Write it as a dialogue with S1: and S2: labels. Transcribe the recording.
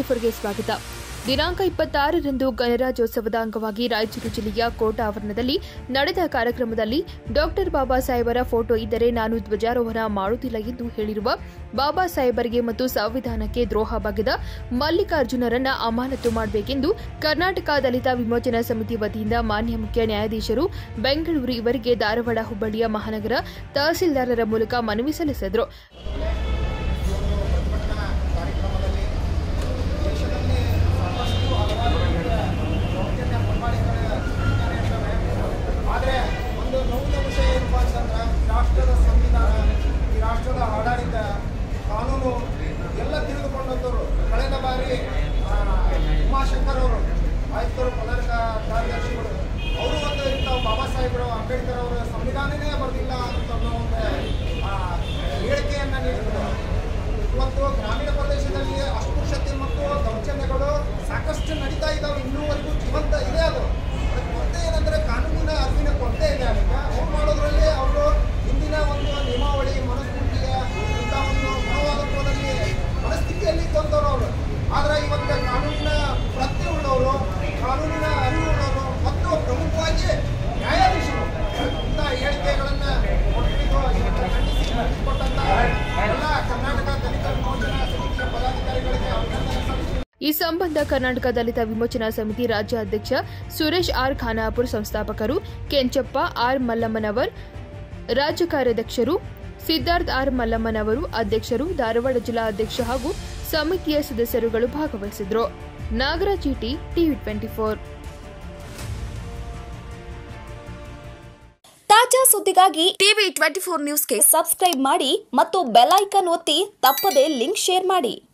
S1: ಫೋರ್ಗೆ ಸ್ವಾಗತ ದಿನಾಂಕ ಇಪ್ಪತ್ತಾರರಂದು ಗಣರಾಜ್ಯೋತ್ಸವದ ಅಂಗವಾಗಿ ರಾಯಚೂರು ಜಿಲ್ಲೆಯ ಕೋಟ ಆವರಣದಲ್ಲಿ ನಡೆದ ಕಾರ್ಯಕ್ರಮದಲ್ಲಿ ಡಾಕ್ಟರ್ ಬಾಬಾ ಸಾಹೇಬರ ಫೋಟೋ ಇದ್ದರೆ ನಾನು ಧ್ವಜಾರೋಹಣ ಮಾಡುತ್ತಿಲ್ಲ ಎಂದು ಹೇಳಿರುವ ಬಾಬಾ ಸಾಹೇಬರಿಗೆ ಮತ್ತು ಸಂವಿಧಾನಕ್ಕೆ ದ್ರೋಹ ಬಗೆದ ಮಲ್ಲಿಕಾರ್ಜುನರನ್ನ ಅಮಾನತು ಮಾಡಬೇಕೆಂದು ಕರ್ನಾಟಕ ದಲಿತ ವಿಮೋಚನಾ ಸಮಿತಿ ವತಿಯಿಂದ ಮಾನ್ಯ ಮುಖ್ಯ ನ್ಯಾಯಾಧೀಶರು ಬೆಂಗಳೂರು ಇವರಿಗೆ ಧಾರವಾಡ ಹುಬ್ಬಳ್ಳಿಯ ಮಹಾನಗರ ತಹಸೀಲ್ದಾರರ ಮೂಲಕ ಮನವಿ ಸಲ್ಲಿಸಿದರು
S2: ಕಾರ್ಯಕ್ರಮದಲ್ಲಿ ದೇಶದಲ್ಲಿ ಸಾಕಷ್ಟು ಹಲವಾರು ರೀತಿಯ ದೌರ್ಜನ್ಯ ಪ್ರಮಾಣಿಗಳ ನಡೀತಾನೆ ಇರ್ತವೆ ಆದರೆ ಒಂದು ನೋವಿನ ವಿಷಯ ಏನಪ್ಪ ಅಂತಂದ್ರೆ ಈ ರಾಷ್ಟ್ರದ ಸಂವಿಧಾನ ಈ ರಾಷ್ಟ್ರದ ಆಡಳಿತ ಕಾನೂನು ಎಲ್ಲ ತಿಳಿದುಕೊಂಡಂಥವ್ರು ಕಳೆದ ಬಾರಿ ಆ, ಉಮಾಶಂಕರ್ ಅವರು ಆಯುಕ್ತರು ಪ್ರಧಾನ ಕಾ- ಕಾರ್ಯದರ್ಶಿಗಳು ಅವರು ಒಂದು ಇಂಥ ಬಾಬಾ ಸಾಹೇಬರು ಅಂಬೇಡ್ಕರ್ ಅವರ ಸಂವಿಧಾನನೇ ಬರಲಿಲ್ಲ ಅಂತ ಅನ್ನೋ ಒಂದು ಆ, ಹೇಳಿಕೆಯನ್ನು ನೀಡಿದರು ಇವತ್ತು ಗ್ರಾಮೀಣ ಪ್ರದೇಶದಲ್ಲಿ ಅಸ್ಪೃಶ್ಯತೆ ಮತ್ತು ದೌರ್ಜನ್ಯಗಳು ಸಾಕಷ್ಟು ನಡೀತಾ ಇದ್ದಾವೆ ಇನ್ನೂವರೆಗೂ ಜೀವಂತ ಇದೆ ಅದು ಅದಕ್ಕೆ ಕೊರತೆ ಏನಂದ್ರೆ ಕಾನೂನಿನ ಅರಿವಿನ ಕೊರತೆ ಇದೆ ಅದಕ್ಕೆ ಅವ್ರು ಮಾಡೋದ್ರಲ್ಲಿ ಅವರು ಹಿಂದಿನ ಒಂದು ನಿಯಮಾವಳಿ ಮನಸ್ಫೂರ್ತಿಯ ಇಂಥ ಒಂದು ಮನೋಭಾವತ್ವದಲ್ಲಿ ಮನಸ್ಥಿತಿಯಲ್ಲಿ ತಂದವರು ಅವರು ಆದರೆ ಇವತ್ತು ಕಾನೂನಿನ ಪ್ರಜ್ಞೆ ಉಳ್ಳವರು ಕಾನೂನಿನ ಅರಿವು ಉಳ್ಳವರು ಮತ್ತು ಪ್ರಮುಖವಾಗಿ ನ್ಯಾಯಾಧೀಶರು ಇಂಥ ಹೇಳಿಕೆಗಳನ್ನು ಕೊಟ್ಟಿದ್ದು ಇವತ್ತು ಖಂಡಿಸಿ ಕೊಟ್ಟಂತ ಎಲ್ಲ ಕರ್ನಾಟಕ ದಲಿತ ವಿಮೋಚನಾ ಸಮಿತಿಯ ಪದಾಧಿಕಾರಿಗಳಿಗೆ ಅಭಿನಂದನೆ ಸಲ್ಲಿಸಿ
S1: ಈ ಸಂಬಂಧ ಕರ್ನಾಟಕ ದಲಿತ ವಿಮೋಚನಾ ಸಮಿತಿ ರಾಜ್ಯ ಅಧ್ಯಕ್ಷ ಸುರೇಶ್ ಆರ್ ಖಾನಾಪುರ್ ಸಂಸ್ಥಾಪಕರು ಕೆಂಚಪ್ಪ ಆರ್ ಮಲ್ಲಮ್ಮನವರ್ ರಾಜ್ಯ ಕಾರ್ಯಾಧ್ಯಕ್ಷರು ಸಿದ್ಧಾರ್ಥ್ ಆರ್ ಮಲ್ಲಮ್ಮನವರು ಅಧ್ಯಕ್ಷರು ಧಾರವಾಡ ಜಿಲ್ಲಾ ಅಧ್ಯಕ್ಷ ಹಾಗೂ ಸಮಿತಿಯ ಸದಸ್ಯರುಗಳು ಭಾಗವಹಿಸಿದ್ರು ನಾಗರಾಜ್ ಇಟಿ ಟಿವಿ ಟ್ವೆಂಟಿ ಫೋರ್
S3: ತಾಜಾ ಸುದ್ದಿಗಾಗಿ ಟಿವಿ ಟ್ವೆಂಟಿ ಫೋರ್ ನ್ಯೂಸ್ಗೆ ಸಬ್ಸ್ಕ್ರೈಬ್ ಮಾಡಿ ಮತ್ತು ಬೆಲ್ ಐಕಾನ್ ಒತ್ತಿ ತಪ್ಪದೇ ಲಿಂಕ್ ಶೇರ್ ಮಾಡಿ